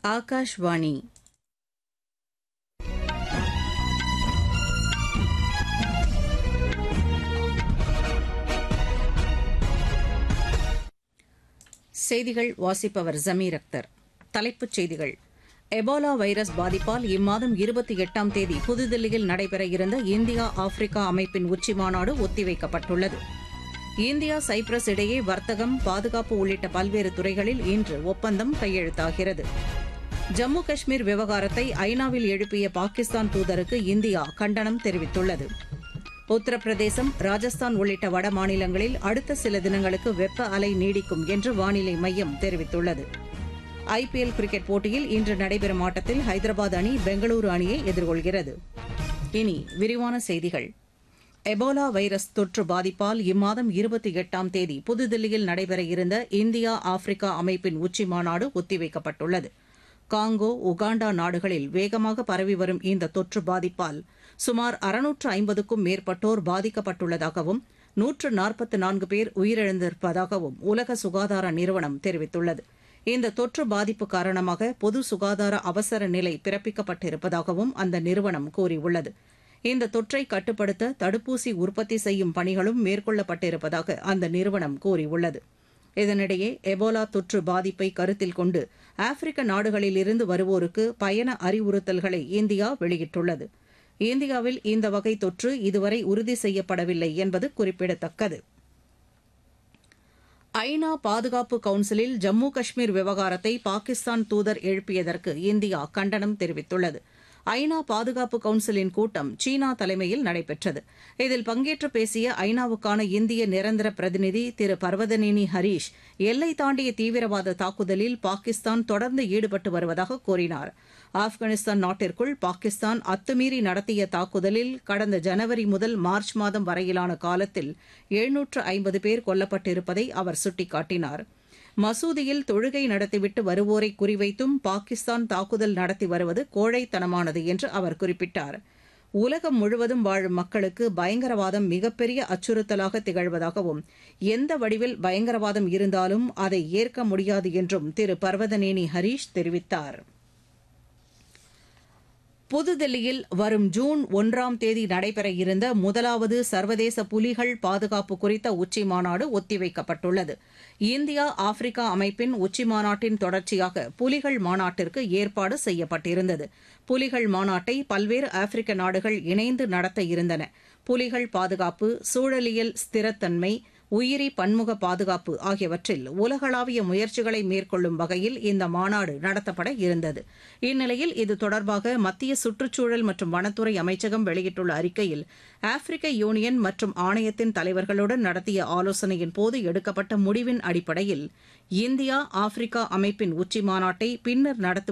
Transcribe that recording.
ஆகாஷ்வாணி செய்திகள் வாசிப்பவர் ஜமீர் அக்தர் தலைப்புச் செய்திகள் எபோலா வைரஸ் பாதிப்பால் இம்மாதம் இருபத்தி எட்டாம் தேதி புதுதில்லியில் நடைபெற இருந்த இந்தியா ஆப்பிரிக்கா அமைப்பின் உச்சிமாநாடு ஒத்திவைக்கப்பட்டுள்ளது இந்தியா சைப்ரஸ் இடையே வர்த்தகம் பாதுகாப்பு உள்ளிட்ட பல்வேறு துறைகளில் இன்று ஒப்பந்தம் கையெழுத்தாகிறது ஜம்மு காஷ்மீர் விவகாரத்தை ஐநாவில் எழுப்பிய பாகிஸ்தான் தூதருக்கு இந்தியா கண்டனம் தெரிவித்துள்ளது உத்தரப்பிரதேசம் ராஜஸ்தான் உள்ளிட்ட வட மாநிலங்களில் அடுத்த சில தினங்களுக்கு வெப்ப அலை நீடிக்கும் என்று வானிலை மையம் தெரிவித்துள்ளது ஐபிஎல் கிரிக்கெட் போட்டியில் இன்று நடைபெறும் ஆட்டத்தில் ஹைதராபாத் அணி பெங்களூரு அணியை எதிர்கொள்கிறது இனி விரிவான செய்திகள் எபோலா வைரஸ் தொற்று பாதிப்பால் இம்மாதம் இருபத்தி எட்டாம் தேதி புதுதில்லியில் நடைபெற இருந்த இந்தியா ஆப்பிரிக்கா அமைப்பின் உச்சி மாநாடு ஒத்திவைக்கப்பட்டுள்ளது காங்கோ உகாண்டா நாடுகளில் வேகமாக பரவி வரும் இந்த தொற்று பாதிப்பால் சுமார் அறுநூற்று ஐம்பதுக்கும் மேற்பட்டோர் பாதிக்கப்பட்டுள்ளதாகவும் நூற்று நாற்பத்து நான்கு பேர் உயிரிழந்திருப்பதாகவும் உலக சுகாதார நிறுவனம் தெரிவித்துள்ளது இந்த தொற்று பாதிப்பு காரணமாக பொது சுகாதார அவசர நிலை பிறப்பிக்கப்பட்டிருப்பதாகவும் அந்த நிறுவனம் கூறியுள்ளது இந்த தொற்றை கட்டுப்படுத்த தடுப்பூசி உற்பத்தி செய்யும் பணிகளும் மேற்கொள்ளப்பட்டிருப்பதாக அந்த நிறுவனம் கூறியுள்ளது இதனிடையே எபோலா தொற்று பாதிப்பை கருத்தில் கொண்டு ஆப்பிரிக்க நாடுகளிலிருந்து வருவோருக்கு பயண அறிவுறுத்தல்களை இந்தியா வெளியிட்டுள்ளது இந்தியாவில் இந்த வகை தொற்று இதுவரை உறுதி செய்யப்படவில்லை என்பது குறிப்பிடத்தக்கது ஐநா பாதுகாப்பு கவுன்சிலில் ஜம்மு காஷ்மீர் விவகாரத்தை பாகிஸ்தான் தூதர் எழுப்பியதற்கு இந்தியா கண்டனம் தெரிவித்துள்ளது ஐநா பாதுகாப்பு கவுன்சிலின் கூட்டம் சீனா தலைமையில் நடைபெற்றது இதில் பங்கேற்று பேசிய ஐநாவுக்கான இந்திய நிரந்தர பிரதிநிதி திரு பர்வதனேனி ஹரீஷ் எல்லை தாண்டிய தீவிரவாத தாக்குதலில் பாகிஸ்தான் தொடர்ந்து ஈடுபட்டு வருவதாக கூறினார் ஆப்கானிஸ்தான் நாட்டிற்குள் பாகிஸ்தான் அத்துமீறி நடத்திய தாக்குதலில் கடந்த ஜனவரி முதல் மார்ச் மாதம் வரையிலான காலத்தில் எழுநூற்று ஐம்பது பேர் கொல்லப்பட்டிருப்பதை அவர் சுட்டிக்காட்டினார் மசூதியில் தொழுகை நடத்திவிட்டு வருவோரை குறிவைத்தும் பாகிஸ்தான் தாக்குதல் நடத்தி வருவது கோழைத்தனமானது என்று அவர் குறிப்பிட்டார் உலகம் முழுவதும் வாழும் மக்களுக்கு பயங்கரவாதம் மிகப்பெரிய அச்சுறுத்தலாக திகழ்வதாகவும் எந்த வடிவில் பயங்கரவாதம் இருந்தாலும் அதை ஏற்க முடியாது என்றும் திரு பர்வதனேனி ஹரீஷ் தெரிவித்தார் புதுதில்லியில் வரும் ஜூன் ஒன்றாம் தேதி நடைபெற இருந்த முதலாவது சர்வதேச புலிகள் பாதுகாப்பு குறித்த உச்சி மாநாடு ஒத்திவைக்கப்பட்டுள்ளது இந்தியா ஆப்பிரிக்கா அமைப்பின் உச்சி மாநாட்டின் தொடர்ச்சியாக புலிகள் மாநாட்டிற்கு ஏற்பாடு செய்யப்பட்டிருந்தது புலிகள் மாநாட்டை பல்வேறு ஆப்பிரிக்க நாடுகள் இணைந்து நடத்த இருந்தன புலிகள் பாதுகாப்பு சூழலியல் ஸ்திரத்தன்மை உயிரி பன்முக பாதுகாப்பு ஆகியவற்றில் உலகளாவிய முயற்சிகளை மேற்கொள்ளும் வகையில் இந்த மாநாடு நடத்தப்பட இருந்தது இந்நிலையில் இது தொடர்பாக மத்திய சுற்றுச்சூழல் மற்றும் வனத்துறை அமைச்சகம் வெளியிட்டுள்ள அறிக்கையில் ஆப்பிரிக்க யூனியன் மற்றும் ஆணையத்தின் தலைவர்களுடன் நடத்திய ஆலோசனையின் போது எடுக்கப்பட்ட முடிவின் அடிப்படையில் இந்தியா ஆப்பிரிக்கா அமைப்பின் உச்சி மாநாட்டை பின்னர் நடத்துவது